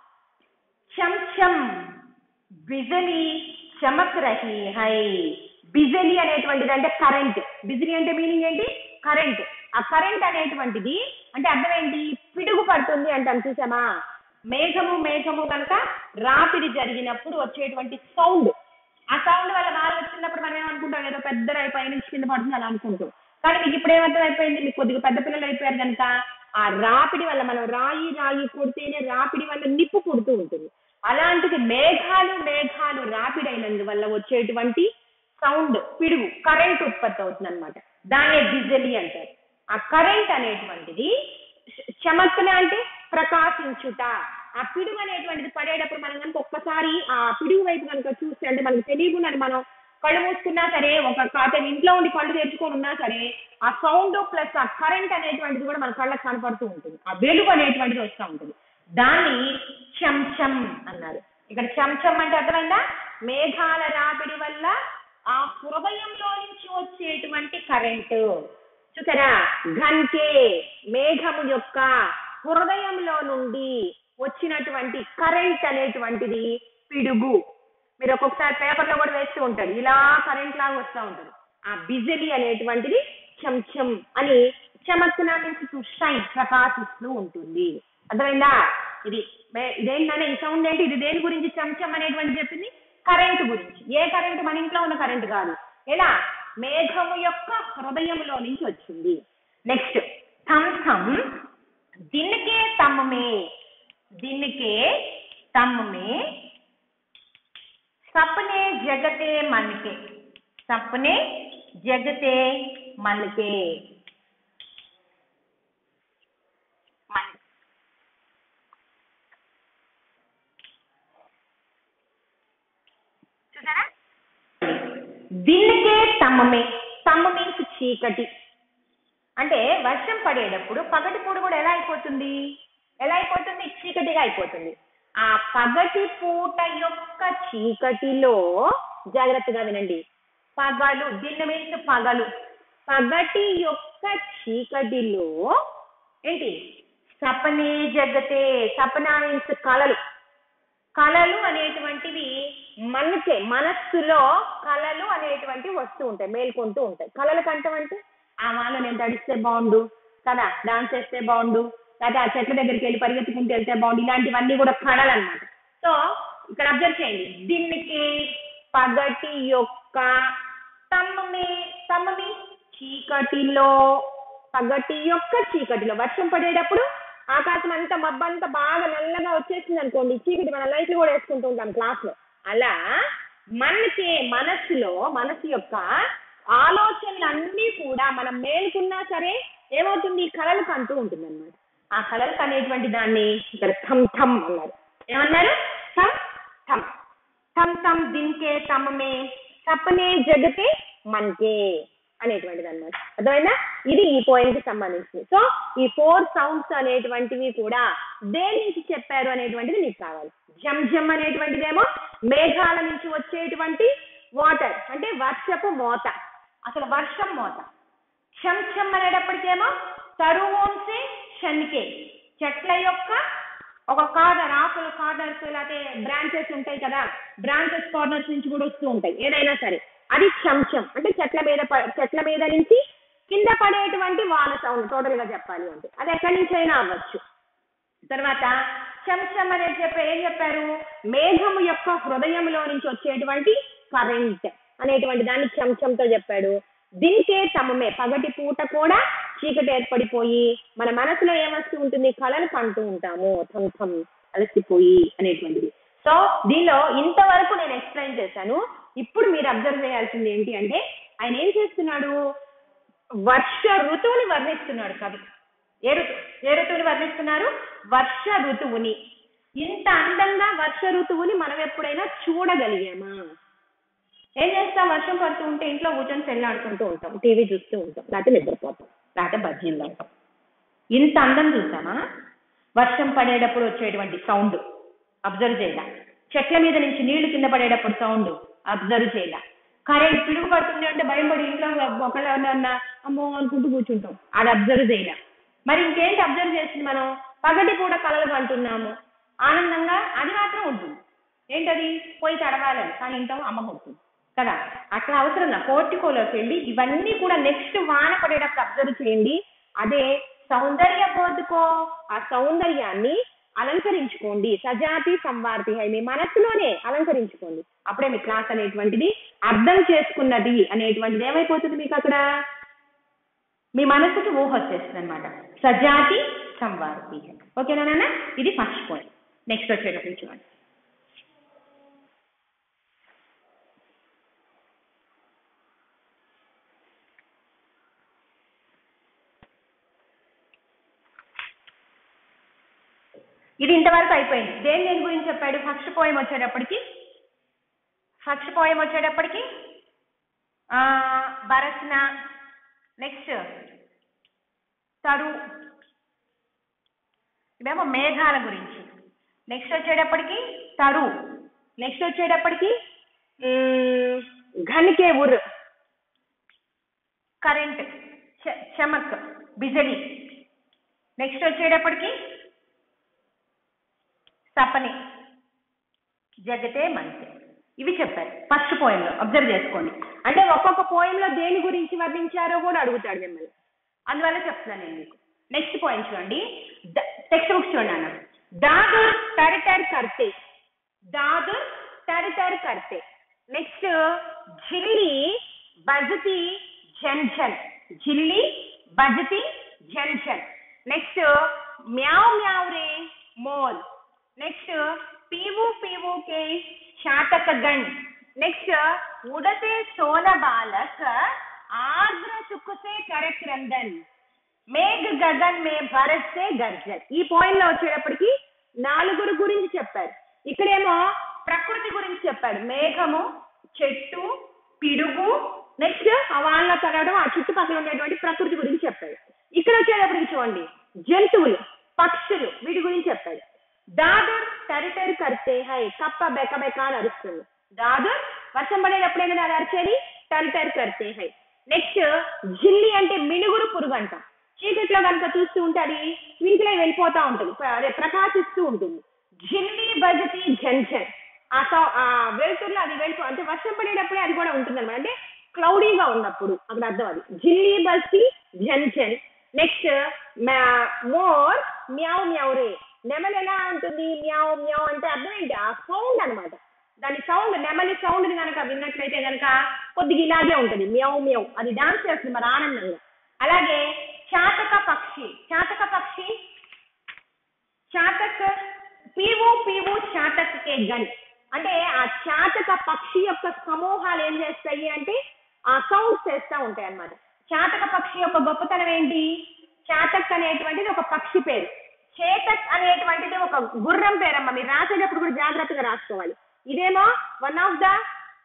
చంచం బిజలి చమక్ రహి హై బిజలి అనేటువంటిది అంటే కరెంట్ బిజిలీ అంటే మీనింగ్ ఏంటి కరెంట్ ఆ కరెంట్ అనేటువంటిది అంటే అర్థం ఏంటి పిడుగు పడుతుంది అంటాం చూసామా మేఘము మేఘము కనుక రాపిడి జరిగినప్పుడు వచ్చేటువంటి సౌండ్ ఆ సౌండ్ వల్ల గాలి వచ్చినప్పుడు మనం ఏమనుకుంటాం ఏదో పెద్ద రాయి పై నుంచి కింద పడుతుంది అలా అనుకుంటాం కానీ మీకు ఇప్పుడు ఏమర్థం అయిపోయింది మీకు కొద్దిగా పెద్ద పిల్లలు అయిపోయారు కనుక ఆ రాపిడి వల్ల మనం రాయి రాయి కొడితేనే రాపిడి వల్ల నిప్పు పుడుతూ ఉంటుంది అలాంటిది మేఘాలు మేఘాలు రాపిడైనందువల్ల వచ్చేటువంటి సౌండ్ పిడుగు కరెంట్ ఉత్పత్తి అవుతుంది అనమాట దాన్నే బిజలి అంటారు ఆ కరెంట్ అనేటువంటిది చమత్తున అంటే ప్రకాశించుట ఆ పిడుగు అనేటువంటిది పడేటప్పుడు మనం కనుక ఒక్కసారి ఆ పిడుగు వైపు కనుక చూస్తే అంటే మనకు తెలియకుండా మనం కళ్ళు మూసుకున్నా సరే ఒక అతను ఇంట్లో ఉండి కళ్ళు తెరుచుకొని ఉన్నా సరే ఆ సౌండ్ ప్లస్ ఆ కరెంట్ అనేటువంటిది కూడా మన కళ్ళకి కనపడుతూ ఉంటుంది ఆ వెలుగు అనేటువంటిది వస్తూ ఉంటుంది దాన్ని చంచం అన్నారు ఇక్కడ చంచం అంటే అర్థమైందా మేఘాల రాపిడి వల్ల ఆ హృదయంలో నుంచి వచ్చేటువంటి కరెంటు చూసారా ఘంటే మేఘము యొక్క హృదయంలో నుండి వచ్చినటువంటి కరెంట్ అనేటువంటిది పిడుగు మీరు ఒక్కొక్కసారి పేపర్లో కూడా వేస్తూ ఉంటారు ఇలా కరెంట్ లాగా వస్తూ ఉంటుంది ఆ బిజలి అనేటువంటిది చంచం అని చమక్కున మీన్స్ టు షైన్ ప్రకాశిస్తూ ఉంటుంది అర్థమైందా ఇది మే- ఇదేంటనే ఈ సౌండ్ ఏంటి ఇది దేని గురించి చంచం అనేటువంటి చెప్పింది కరెంట్ గురించి ఏ కరెంట్ మన ఇంట్లో ఉన్న కరెంట్ కాదు ఎలా మేఘము యొక్క హృదయంలో నుంచి వచ్చింది నెక్స్ట్ థం థం దిన్ में दिन के तम में सपने जगते मन के सपने जगते मन के मन చూసారా దిన్కే తమ్మమే తమ్మ మీన్స్ చీకటి అంటే వర్షం పడేటప్పుడు పగటి పూట కూడా ఎలా అయిపోతుంది ఎలా అయిపోతుంది చీకటిగా అయిపోతుంది ఆ పగటి పూట యొక్క చీకటిలో జాగ్రత్తగా వినండి పగలు దిన్న మీన్స్ పగలు పగటి యొక్క చీకటిలో ఏంటి సపనే జగతే సపన మీన్స్ కళలు కళలు అనేటువంటివి మనకే మనస్సులో కళలు అనేటువంటివి వస్తూ ఉంటాయి మేల్కొంటూ ఉంటాయి కళలు కంటం అంటే ఆ వాళ్ళు నేను తడిస్తే బాగుండు కదా డాన్స్ చేస్తే బాగుండు లేదా ఆ చెట్ల దగ్గరికి వెళ్ళి పరిగెత్తుకుంటూ వెళ్తే బాగుండు ఇలాంటివన్నీ కూడా కళలు అన్నమాట సో ఇక్కడ అబ్జర్వ్ చేయండి దీనికి పగటి యొక్క తమ్మమే తమ్మమి చీకటిలో పగటి యొక్క చీకటిలో వర్షం పడేటప్పుడు ఆకాశం అంతా మబ్బంతా బాగా నల్లగా వచ్చేసింది అనుకోండి చీకటి మన లైట్లు కూడా వేసుకుంటూ ఉంటాం క్లాస్ లో అలా మనకి మనస్సులో మనసు యొక్క ఆలోచనలు అన్నీ కూడా మనం మేలుకున్నా సరే ఏమవుతుంది ఈ కళలు కంటూ ఉంటుంది అనమాట ఆ కళలు కనేటువంటి దాన్ని ఇక్కడ థమ్ థమ్ అన్నారు ఏమన్నారు థమ్ థమ్ థమ్ థమ్ దిన్కే తమమే సపనే జగతే మన్కే అనేటువంటిది అనమాట అర్థమైందా ఇది ఈ పోయిన్ కి సంబంధించింది సో ఈ ఫోర్ సౌండ్స్ అనేటువంటివి కూడా దేని నుంచి చెప్పారు అనేటువంటిది మీకు కావాలి జమ్ జమ్ అనేటువంటిదేమో మేఘాల నుంచి వచ్చేటువంటి వాటర్ అంటే వర్షపు మోత అసలు వర్షం మోత ఛమ్ ఛమ్ అనేటప్పటికేమో తరువోన్సే షన్కే చెట్ల యొక్క ఒక కార్నర్ ఆకులు కార్నర్స్ లేకపోతే బ్రాంచెస్ ఉంటాయి కదా బ్రాంచెస్ కార్నర్స్ నుంచి కూడా వస్తూ ఉంటాయి ఏదైనా సరే అది చంచం అంటే చెట్ల మీద ప- చెట్ల మీద నుంచి కింద పడేటువంటి వాన సౌండ్ టోటల్ గా చెప్పాలి అంటే అది ఎక్కడి నుంచి అయినా అవ్వచ్చు తర్వాత చంచం అనేది చెప్పే ఏం చెప్పారు మేఘము యొక్క హృదయంలో నుంచి వచ్చేటువంటి కరెంట్ అనేటువంటి దాన్ని చంచంతో చెప్పాడు దీనికే తమమే పగటి పూట కూడా చీకటి ఏర్పడిపోయి మన మనసులో ఏమొస్తూ ఉంటుంది కళలు కంటూ ఉంటాము థం థం అలసిపోయి అనేటువంటిది సో దీనిలో ఇంతవరకు నేను ఎక్స్ప్లెయిన్ చేశాను ఇప్పుడు మీరు అబ్జర్వ్ చేయాల్సింది ఏంటి అంటే ఆయన ఏం చేస్తున్నాడు వర్ష ఋతువుని వర్ణిస్తున్నాడు కవి ఏ ఋతు ఏ ఋతువుని వర్ణిస్తున్నారు వర్ష ఋతువుని ఇంత అందంగా వర్ష ఋతువుని మనం ఎప్పుడైనా చూడగలిగామా ఏం చేస్తాం వర్షం పడుతూ ఉంటే ఇంట్లో కూర్చొని సెల్ ఆడుకుంటూ ఉంటాం టీవీ చూస్తూ ఉంటాం లేకపోతే నిద్రపోతాం లేకపోతే బజ్జీలు తాగుతాం ఇంత అందం చూసామా వర్షం పడేటప్పుడు వచ్చేటువంటి సౌండ్ అబ్జర్వ్ చేయాల చెట్ల మీద నుంచి నీళ్లు కింద పడేటప్పుడు సౌండ్ అబ్జర్వ్ చేయాల కరెంట్ పిడుగు పడుతుంది అంటే భయం పడి ఇంట్లో ఒకళ్ళు ఎవరన్నా అమ్మో అనుకుంటూ కూర్చుంటాం అది అబ్జర్వ్ చేయాల మరి ఇంకేంటి అబ్జర్వ్ చేసింది మనం పగటి పూట కలలు కంటున్నాము ఆనందంగా అది మాత్రం ఉంటుంది ఏంటది పోయి తడవాలని కానీ ఇంట్లో అమ్మ కొడుతుంది కదా అట్లా అవసరం పోర్టికోలోకి వెళ్ళి ఇవన్నీ కూడా నెక్స్ట్ వాన పడేటప్పుడు అబ్జర్వ్ చేయండి అదే సౌందర్య బోధకో ఆ సౌందర్యాన్ని అలంకరించుకోండి సజాతి సంవార్తి హై మీ మనస్సులోనే అలంకరించుకోండి అప్పుడే మీ క్లాస్ అనేటువంటిది అర్థం చేసుకున్నది అనేటువంటిది ఏమైపోతుంది మీకు అక్కడ మీ మనసుకి ఊహ వచ్చేస్తుంది అనమాట సజాతి సంవార్తి ఓకేనా నాన్న ఇది ఫస్ట్ పాయింట్ నెక్స్ట్ వచ్చేటప్పుడు చూడండి ఇది ఇంతవరకు అయిపోయింది దేని దేని గురించి చెప్పాడు ఫస్ట్ పోయం వచ్చేటప్పటికి ఫస్ట్ పోయం వచ్చేటప్పటికి ఆ, బరస్న నెక్స్ట్ తరు ఇవేమో మేఘాల గురించి నెక్స్ట్ వచ్చేటప్పటికి తరు నెక్స్ట్ వచ్చేటప్పటికి మ్, ఘన్కే ఉర్ కరెంట్ చ- చమక్ బిజలి నెక్స్ట్ వచ్చేటప్పటికి సపని జగతే మనసే ఇవి చెప్పారు ఫస్ట్ పోయంలో అబ్జర్వ్ చేసుకోండి అంటే ఒక్కొక్క పోయంలో దేని గురించి వర్ణించారో కూడా అడుగుతాడు మిమ్మల్ని అందువల్ల చెప్తున్నాను నేను మీకు నెక్స్ట్ పాయింట్ చూడండి టెక్స్ట్ బుక్స్ చూడండి అన్న దాదుర్ తడితర్ కర్తే దాదుర్ తడితర్ కర్తే నెక్స్ట్ ఝిల్లి బజతి ఝన్ ఝన్ ఝిల్లి బజతి ఝన్ ఝన్ నెక్స్ట్ మ్యావ్ మ్యావ్ రే మోర్ నెక్స్ట్ పీవు పీవు కే శాతక గణ్ నెక్స్ట్ ఉడతే సోన బాలక్ ఆర్ద్ర సుఖసే కరక్రందన్ మేఘ గగన్ మే భరత్ సే గర్జన్ ఈ పాయింట్ లో వచ్చేటప్పటికి నాలుగురు గురించి చెప్పారు ఇక్కడేమో ప్రకృతి గురించి చెప్పాడు మేఘము చెట్టు పిడుగు నెక్స్ట్ ఆ వాళ్ళ తరగడం ఆ చుట్టుపక్కల ఉండేటువంటి ప్రకృతి గురించి చెప్పాడు ఇక్కడ వచ్చేటప్పటికి చూడండి జంతువులు పక్షులు వీటి గురించి చెప్పాడు దాదర్ టరిటరి కరితే హై కప్ప బెక బెక అని అరుస్తుంది దాదర్ వర్షం పడేటప్పుడు ఏంటంటే అది అరిచేది టరిటరి కరితే హై నెక్స్ట్ జిల్లి అంటే మినుగురు పురుగు అంట చీకట్లో కనుక చూస్తూ ఉంటే అది ట్వింకిల్ అయి వెళ్ళిపోతా ఉంటుంది ప్ర- అదే ప్రకాశిస్తూ ఉంటుంది జిల్లి బజతి ఝంఝన్ ఆ సౌ ఆ వెలుతురులో అది వెళ్ళిపో అంటే వర్షం పడేటప్పుడే అది కూడా ఉంటుంది అనమాట అంటే క్లౌడీగా ఉన్నప్పుడు అక్కడ అర్థం అది జిల్లి బస్తి ఝంఝన్ నెక్స్ట్ మోర్ మ్యావ్ మ్యావ్ రే నెమలి ఎలా ఉంటుంది మ్యావ్ మ్యావ్ అంటే అర్థం ఏంటి ఆ సౌండ్ అన్నమాట దాని సౌండ్ నెమలి సౌండ్ కనుక విన్నట్లయితే కనుక కొద్దిగా ఇలాగే ఉంటుంది మ్యావ్ మ్యావ్ అది డాన్స్ చేస్తుంది మరి ఆనందంగా అలాగే చాతక పక్షి చాతక పక్షి చాతక్ పీవు పీవు చాతక్ కే గన్ అంటే ఆ చాతక పక్షి యొక్క సమూహాలు ఏం చేస్తాయి అంటే ఆ సౌండ్స్ చేస్తూ ఉంటాయి అన్నమాట చాతక పక్షి యొక్క గొప్పతనం ఏంటి చాతక్ అనేటువంటిది ఒక పక్షి పేరు చేతక్ అనేటువంటిది ఒక గుర్రం పేరమ్మ మీరు రాసేటప్పుడు కూడా జాగ్రత్తగా రాసుకోవాలి ఇదేమో one of the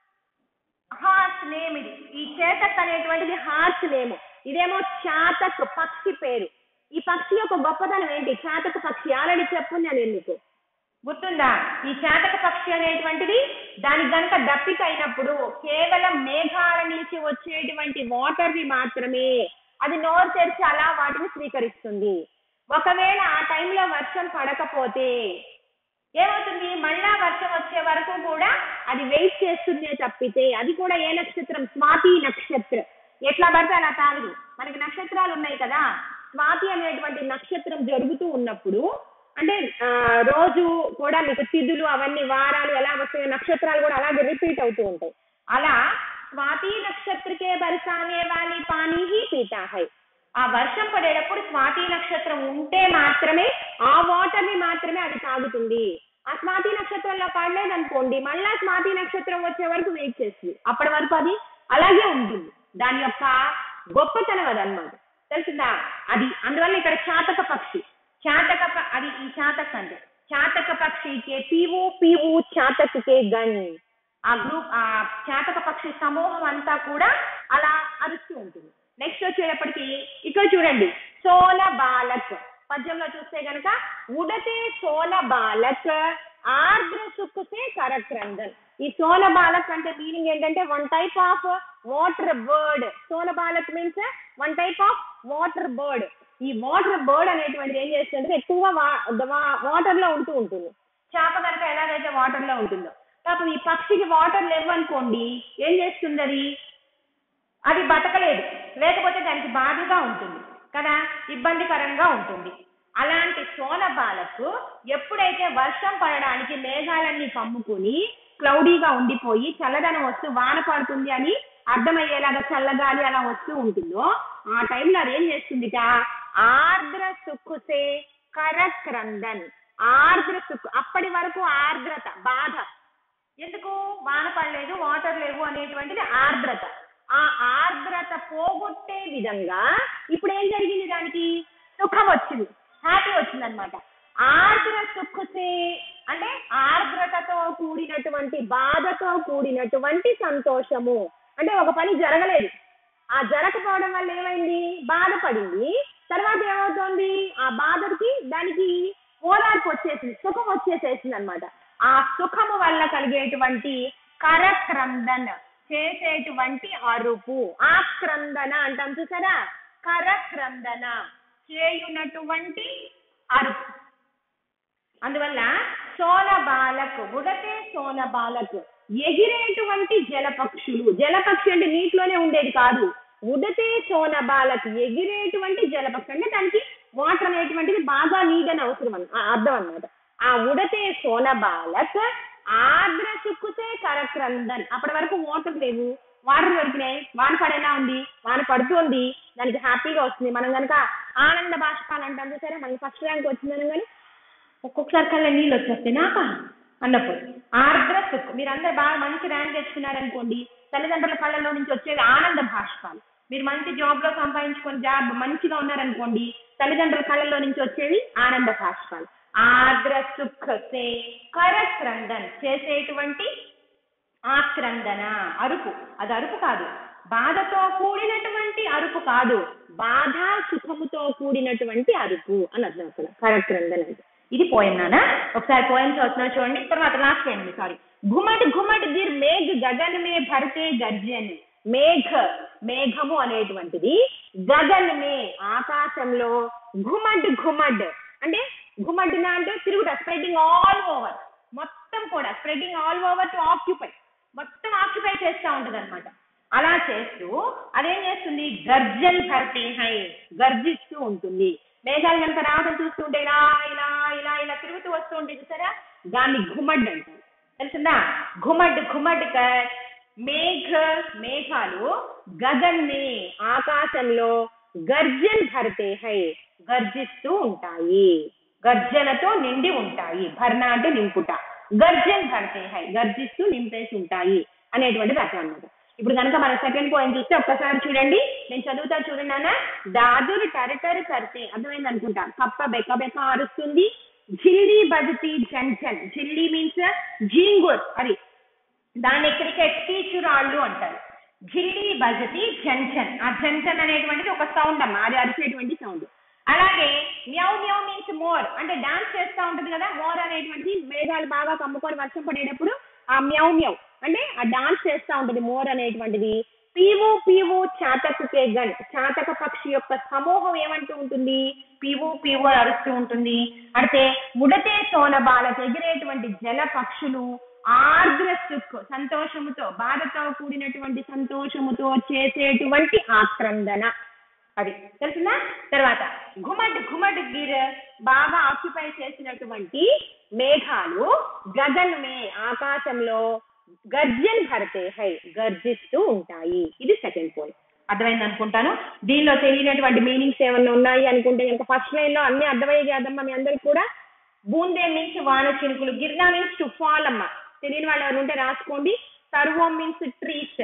horse name ఇది ఈ చేతక్ అనేటువంటిది హార్స్ నేమ్ ఇదేమో చాతక్ పక్షి పేరు ఈ పక్షి యొక్క గొప్పతనం ఏంటి చాతక పక్షి ఆల్రెడీ చెప్పున్నాను నేను మీకు గుర్తుందా ఈ చాతక పక్షి అనేటువంటిది దానికి గనక దప్పిక అయినప్పుడు కేవలం మేఘాల నుంచి వచ్చేటువంటి వాటర్ ని మాత్రమే అది నోరు తెరిచి అలా వాటిని స్వీకరిస్తుంది ఒకవేళ ఆ టైంలో వర్షం పడకపోతే ఏమవుతుంది మళ్ళా వర్షం వచ్చే వరకు కూడా అది వెయిట్ చేస్తుందే తప్పితే అది కూడా ఏ నక్షత్రం స్వాతి నక్షత్రం ఎట్లా పడితే అలా తాగదు మనకి నక్షత్రాలు ఉన్నాయి కదా స్వాతి అనేటువంటి నక్షత్రం జరుగుతూ ఉన్నప్పుడు అంటే ఆ, రోజు కూడా మీకు తిథులు అవన్నీ వారాలు ఎలా వస్తాయో నక్షత్రాలు కూడా అలాగే రిపీట్ అవుతూ ఉంటాయి అలా స్వాతి నక్షత్రకే బరసానే వాలి పానీ హీ పీతా హై ఆ వర్షం పడేటప్పుడు స్వాతి నక్షత్రం ఉంటే మాత్రమే ఆ వాటర్ ని మాత్రమే అది తాగుతుంది ఆ స్వాతి నక్షత్రంలో పడలేదు అనుకోండి మళ్ళా స్వాతి నక్షత్రం వచ్చే వరకు వెయిట్ చేస్తుంది అప్పటి వరకు అది అలాగే ఉంటుంది దాని యొక్క గొప్పతనం అదనమాట తెలుస్తుందా అది అందువల్ల ఇక్కడ చాతక పక్షి చాతక ప- అది ఈ చాతక్ అంటే చాతక పక్షికే పీవు పీవు చాతకుకే గన్ ఆ గ్రూప్ ఆ చాతక పక్షి సమూహం అంతా కూడా అలా అరుస్తూ ఉంటుంది నెక్స్ట్ వచ్చేటప్పటికి ఇక్కడ చూడండి సోల బాలక్ పద్యంలో చూస్తే గనక ఉడతే సోల బాలక్ ఆర్ద్ర సుక్కుసే కరక్రందన్ ఈ సోన బాలక్ అంటే మీనింగ్ ఏంటంటే one type of water bird సోన బాలక్ means one type of water bird ఈ వాటర్ బర్డ్ అనేటువంటిది ఏం చేస్తుంటే ఎక్కువగా వాటర్ లో ఉంటూ ఉంటుంది చేప కనుక ఎలాగైతే వాటర్ లో ఉంటుందో కాకపోతే ఈ పక్షికి వాటర్ లేవు అనుకోండి ఏం చేస్తుంది అది అది బతకలేదు లేకపోతే దానికి బాధగా ఉంటుంది కదా ఇబ్బందికరంగా ఉంటుంది అలాంటి సోనబాలకు ఎప్పుడైతే వర్షం పడడానికి మేఘాలన్నీ కమ్ముకుని క్లౌడీగా ఉండిపోయి చల్లదనం వస్తూ వాన పడుతుంది అని అర్థమయ్యేలాగా చల్లగాలి అలా వస్తూ ఉంటుందో ఆ టైంలో అది ఏం చేస్తుందిట ఆర్ద్ర సుక్కుసే కరక్రందన్ ఆర్ద్ర సుక్కు అప్పటి వరకు ఆర్ద్రత బాధ ఎందుకు వాన పడలేదు వాటర్ లేవు అనేటువంటిది ఆర్ద్రత ఆ ఆర్ద్రత పోగొట్టే విధంగా ఇప్పుడు ఏం జరిగింది దానికి సుఖం వచ్చింది హ్యాపీ వచ్చింది అనమాట ఆర్ద్ర సుఖసే అంటే ఆర్ద్రతతో కూడినటువంటి బాధతో కూడినటువంటి సంతోషము అంటే ఒక పని జరగలేదు ఆ జరగకపోవడం వల్ల ఏమైంది బాధపడింది తర్వాత ఏమవుతోంది ఆ బాధకి దానికి ఓదార్పు వచ్చేసింది సుఖం వచ్చేసేసింది అనమాట ఆ సుఖము వల్ల కలిగేటువంటి కరక్రందన్ చేసేటువంటి అరుపు ఆక్రందన అంటాం చూసారా కరక్రందన చేయునటువంటి అరుపు అందువల్ల సోన బాలకు ఉడతే సోన బాలకు ఎగిరేటువంటి జలపక్షులు జలపక్షి అంటే నీటిలోనే ఉండేది కాదు ఉడతే సోన బాలకు ఎగిరేటువంటి జలపక్షి అంటే దానికి వాటర్ అనేటువంటిది బాగా నీడని అవసరం అన్న ఆ అర్థం అన్నమాట ఆ ఉడతే సోన బాలక్ ఆర్ద్ర చుక్కుతే కరక్రందన్ అప్పటి వరకు వాటర్ లేవు వాటర్ దొరికినాయి వాన పడేలా ఉంది వాన పడుతుంది దానికి హ్యాపీగా వస్తుంది మనం కనుక ఆనంద బాష్పాలు అంటాం చూసారా మనకి ఫస్ట్ ర్యాంక్ వచ్చిందని కానీ ఒక్కొక్కసారి కల్లా నీళ్ళు వచ్చేస్తాయి నాక అన్నప్పుడు ఆర్ద్ర సుఖ్ మీరందరూ బాగా మంచి ర్యాంక్ తెచ్చుకున్నారనుకోండి తల్లిదండ్రుల కళ్ళలో నుంచి వచ్చేది ఆనంద భాష్పాలు మీరు మంచి జాబ్ లో సంపాదించుకొని జాబ్ మంచిగా ఉన్నారనుకోండి తల్లిదండ్రుల కళ్ళలో నుంచి వచ్చేవి ఆనంద భాష్పాలు ఆర్ద్ర సుఖ్ సే కరక్రందన్ చేసేటువంటి ఆక్రందన అరుపు అది అరుపు కాదు బాధతో కూడినటువంటి అరుపు కాదు బాధ సుఖముతో కూడినటువంటి అరుపు అని అర్థం అక్కడ కరక్రందన్ అంటే ఇది పోయం నానా ఒకసారి పోయం చదువుతున్నా చూడండి తర్వాత లాస్ట్ పోయింది సారీ ఘుమట్ ఘుమట్ గిర్ మేఘ్ గగన్ మే భర్తే గర్జన్ మేఘ మేఘము అనేటువంటిది గగన్ మే ఆకాశంలో ఘుమడ్ ఘుమడ్ అంటే ఘుమడ్ అంటే తిరుగుట స్ప్రెడింగ్ ఆల్ ఓవర్ మొత్తం కూడా spreading all over to occupy మొత్తం ఆక్యుపై చేస్తూ ఉంటది అనమాట అలా చేస్తూ అదేం చేస్తుంది గర్జన్ భర్తీ హై గర్జిస్తూ ఉంటుంది మేఘాలు కనుక రావడం చూస్తుంటే ఇలా ఇలా ఇలా ఇలా తిరుగుతూ వస్తూ ఉంటే చూసారా దాన్ని ఘుమడ్ అంటారు తెలిసిందా ఘుమడ్ ఘుమడ్ కర్ మేఘ మేఘాలు గగన్ మే ఆకాశంలో గర్జన్ భర్తే హై గర్జిస్తూ ఉంటాయి గర్జనతో నిండి ఉంటాయి భర్ణ అంటే నింపుట గర్జన్ భర్తే హై గర్జిస్తూ నింపేసి ఉంటాయి అనేటువంటిది అర్థం అన్నమాట ఇప్పుడు కనుక మన సెకండ్ పాయింట్ చూస్తే ఒక్కసారి చూడండి నేను చదువుతా చూడండి నాన్న దాదురు టరటర్ కర్తే అర్థమైంది అనుకుంటా కప్ప బెక్క బెక్క అరుస్తుంది జిల్లి బజతి జన్ జన్ జిల్లి మీన్స్ జీంగుర్ అది దాన్ని క్రికెట్ టీచురాళ్ళు అంటారు జిల్లి బజతి జంజన్ ఆ జంజన్ అనేటువంటిది ఒక సౌండ్ అమ్మా అది అరిచేటువంటి సౌండ్ అలాగే మ్యౌ మ్యౌ మీన్స్ మోర్ అంటే డాన్స్ చేస్తూ ఉంటుంది కదా మోర్ అనేటువంటిది మేఘాలు బాగా కమ్ముకొని వర్షం పడేటప్పుడు ఆ మ్యౌ మ్యౌ అంటే ఆ డాన్స్ చేస్తూ ఉంటుంది మోర్ అనేటువంటిది పీవు పీవు చాతకు కే గన్ చాతక పక్షి యొక్క సమూహం ఏమంటూ ఉంటుంది పీవు పీవు అని అరుస్తూ ఉంటుంది అంటే ముడతే సోనబాలకు ఎగిరేటువంటి జల పక్షులు ఆర్ద్ర సుఖ్ సంతోషముతో బాధతో కూడినటువంటి సంతోషముతో చేసేటువంటి ఆక్రందన అది తెలిసిందా తర్వాత ఘుమడ్ ఘుమడ్ గిర్ బాగా ఆక్యుపై చేసినటువంటి మేఘాలు గగన్ మే ఆకాశంలో గర్జన్ భరతే హై గర్జిస్తూ ఉంటాయి ఇది సెకండ్ పాయింట్ అర్థమైంది అనుకుంటాను దీనిలో తెలియనటువంటి మీనింగ్స్ ఏమన్నా ఉన్నాయి అనుకుంటే ఇంకా ఫస్ట్ లైన్ లో అన్ని అర్థమయ్యే కదమ్మా మీ అందరికి కూడా బూందే మీన్స్ వాన చినుకులు గిర్నా మీన్స్ టు ఫాల్ అమ్మ తెలియని వాళ్ళు ఎవరు ఉంటే రాసుకోండి సర్వం మీన్స్ ట్రీస్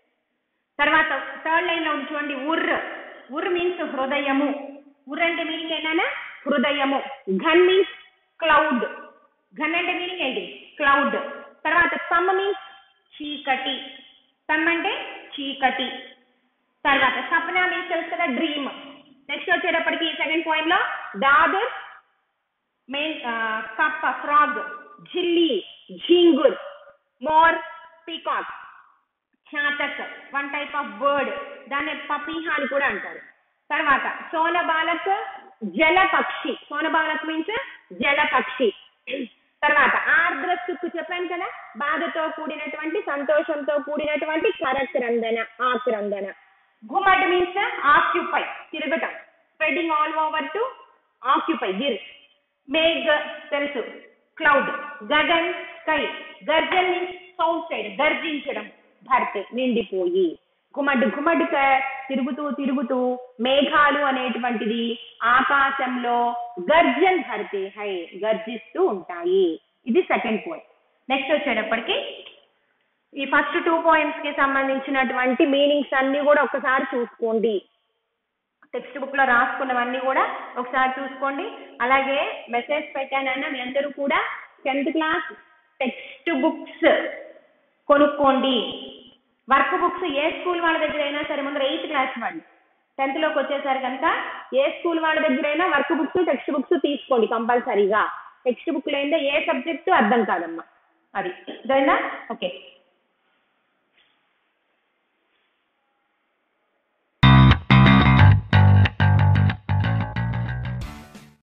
తర్వాత థర్డ్ లైన్ లో ఉంది చూడండి ఉర్ ఉర్ మీన్స్ హృదయము ఉర్ అంటే మీనింగ్ ఏంటన్నా హృదయము ఘన్ మీన్స్ క్లౌడ్ ఘన్ అంటే మీనింగ్ ఏంటి క్లౌడ్ తర్వాత సమ్ మీన్స్ చీకటి సమ్ అంటే చీకటి తర్వాత సప్న మీన్స్ తెలుసు కదా డ్రీమ్ నెక్స్ట్ వచ్చేటప్పటికి సెకండ్ పాయింట్ లో దాదర్ మెయిన్ కప్ప ఫ్రాగ్ జిల్లి ఝింగుర్ మోర్ పీకాక్ చాతక్ వన్ టైప్ ఆఫ్ బర్డ్ దాన్ని పపీహ అని కూడా అంటారు తర్వాత సోనబాలక్ జల పక్షి సోనబాలక్ మీన్స్ జల పక్షి తర్వాత ఆర్ద్ర సుక్కు చెప్పాను కదా బాధతో కూడినటువంటి సంతోషంతో కూడినటువంటి కరక్రందన ఆక్రందన ఘుమట్ మీన్స్ ఆక్యుపై తిరగటం spreading all over to occupy గిర్ మేఘ్ తెలుసు క్లౌడ్ గగన్ స్కై గర్జన్ మీన్స్ సౌత్ సైడ్ గర్జించడం భర్తే నిండిపోయి గుమడ్ గుమడ్క తిరుగుతూ తిరుగుతూ మేఘాలు అనేటువంటిది ఆకాశంలో గర్జన్ భర్తే హై గర్జిస్తూ ఉంటాయి ఇది సెకండ్ పాయింట్ నెక్స్ట్ వచ్చేటప్పటికి ఈ ఫస్ట్ టూ పాయింట్స్ కి సంబంధించినటువంటి మీనింగ్స్ అన్ని కూడా ఒకసారి చూసుకోండి టెక్స్ట్ బుక్ లో రాసుకున్నవన్నీ కూడా ఒకసారి చూసుకోండి అలాగే మెసేజ్ పెట్టానన్న మీ అందరూ కూడా టెన్త్ క్లాస్ టెక్స్ట్ బుక్స్ కొనుక్కోండి వర్క్ బుక్స్ ఏ స్కూల్ వాళ్ళ దగ్గర అయినా సరే ముందర ఎయిత్ క్లాస్ వాళ్ళు టెన్త్ లోకి వచ్చేసరి కనుక ఏ స్కూల్ వాళ్ళ దగ్గర అయినా వర్క్ బుక్స్ టెక్స్ట్ బుక్స్ తీసుకోండి కంపల్సరీగా టెక్స్ట్ బుక్ లేదే ఏ సబ్జెక్టు అర్థం కాదమ్మా అది అర్థమైందా ఓకే